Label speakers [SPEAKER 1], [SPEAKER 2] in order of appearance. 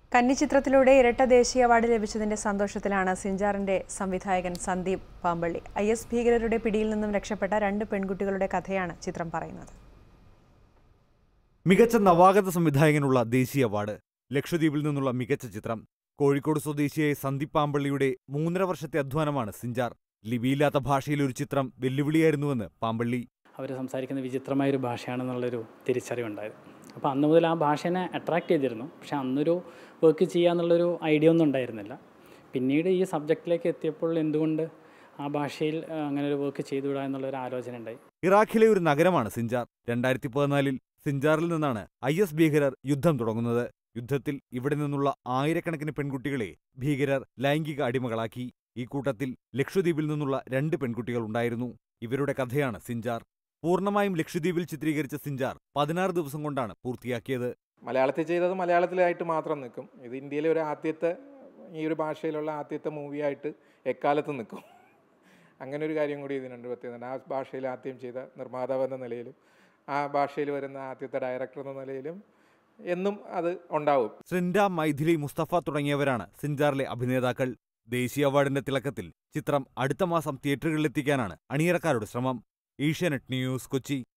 [SPEAKER 1] കന്നി ചിത്രത്തിലൂടെ ഇരട്ട ദേശീയ അവാർഡ് ലഭിച്ചതിന്റെ സന്തോഷത്തിലാണ് സിഞ്ചാറിന്റെ സംവിധായകൻ സന്ദീപ് പാമ്പള്ളി ഐ എസ് ഭീകരരുടെ പിടിയിൽ നിന്നും രക്ഷപ്പെട്ട രണ്ട് പെൺകുട്ടികളുടെ കഥയാണ് ചിത്രം പറയുന്നത്
[SPEAKER 2] മികച്ച നവാഗത സംവിധായകനുള്ള ദേശീയ അവാർഡ് ലക്ഷദ്വീപിൽ നിന്നുള്ള മികച്ച ചിത്രം കോഴിക്കോട് സ്വദേശിയായ സന്ദീപ് പാമ്പള്ളിയുടെ മൂന്നര വർഷത്തെ അധ്വാനമാണ് സിഞ്ചാർ ലിപിയില്ലാത്ത ഭാഷയിൽ ഒരു ചിത്രം വെല്ലുവിളിയായിരുന്നുവെന്ന് പാമ്പള്ളി
[SPEAKER 3] അവർ സംസാരിക്കുന്ന വിചിത്രമായൊരു ഭാഷയാണെന്നുള്ളൊരു തിരിച്ചറിവുണ്ടായത് അപ്പോൾ അന്ന് മുതൽ ആ ഭാഷേനെ അട്രാക്റ്റ് ചെയ്തിരുന്നു പക്ഷേ അന്നൊരു വർക്ക് ചെയ്യാന്നുള്ളൊരു ഐഡിയ ഒന്നും ഉണ്ടായിരുന്നില്ല പിന്നീട് ഈ സബ്ജക്റ്റിലേക്ക് എത്തിയപ്പോൾ എന്തുകൊണ്ട് ആ ഭാഷയിൽ ആ, അങ്ങനെ ഒരു വർക്ക് ചെയ്തുവിടാ എന്നുള്ളൊരു ആലോചന ഉണ്ടായി
[SPEAKER 2] ഇറാഖിലെ ഒരു നഗരമാണ് സിഞ്ചാർ രണ്ടായിരത്തി പതിനാലിൽ സിഞ്ചാറിൽ നിന്നാണ് ഐ എസ് ഭീകരർ യുദ്ധം തുടങ്ങുന്നത് യുദ്ധത്തിൽ ഇവിടെ നിന്നുള്ള ആയിരക്കണക്കിന് പെൺകുട്ടികളെ ഭീകരർ ലൈംഗിക അടിമകളാക്കി ഈ കൂട്ടത്തിൽ ലക്ഷദ്വീപിൽ നിന്നുള്ള രണ്ട് പെൺകുട്ടികൾ ഉണ്ടായിരുന്നു ഇവരുടെ കഥയാണ് സിഞ്ചാർ പൂർണ്ണമായും ലക്ഷദ്വീപിൽ ചിത്രീകരിച്ച സിഞ്ചാർ പതിനാറ് ദിവസം കൊണ്ടാണ് പൂർത്തിയാക്കിയത്
[SPEAKER 4] മലയാളത്തിൽ ചെയ്തത് മലയാളത്തിലായിട്ട് മാത്രം നിൽക്കും ഇത് ഇന്ത്യയിലെ ഒരു ആദ്യത്തെ ഈ ഒരു ഭാഷയിലുള്ള ആദ്യത്തെ മൂവിയായിട്ട് എക്കാലത്ത് നിൽക്കും അങ്ങനെ ഒരു കാര്യം കൂടി ഇതിനുണ്ട് പ്രത്യേകത ആ ഭാഷയിൽ ആദ്യം ചെയ്ത നിർമ്മാതാവ് എന്ന നിലയിലും ആ ഭാഷയിൽ വരുന്ന ആദ്യത്തെ ഡയറക്ടർ എന്ന നിലയിലും എന്നും അത് ഉണ്ടാവും
[SPEAKER 2] ശ്രിൻഡ മൈഥിലി മുസ്തഫ തുടങ്ങിയവരാണ് സിഞ്ചാറിലെ അഭിനേതാക്കൾ ദേശീയ അവാർഡിന്റെ തിളക്കത്തിൽ ചിത്രം അടുത്ത മാസം തിയേറ്ററുകളിലെത്തിക്കാനാണ് അണിയറക്കാരുടെ ശ്രമം ഏഷ്യാനെറ്റ് ന്യൂസ് കൊച്ചി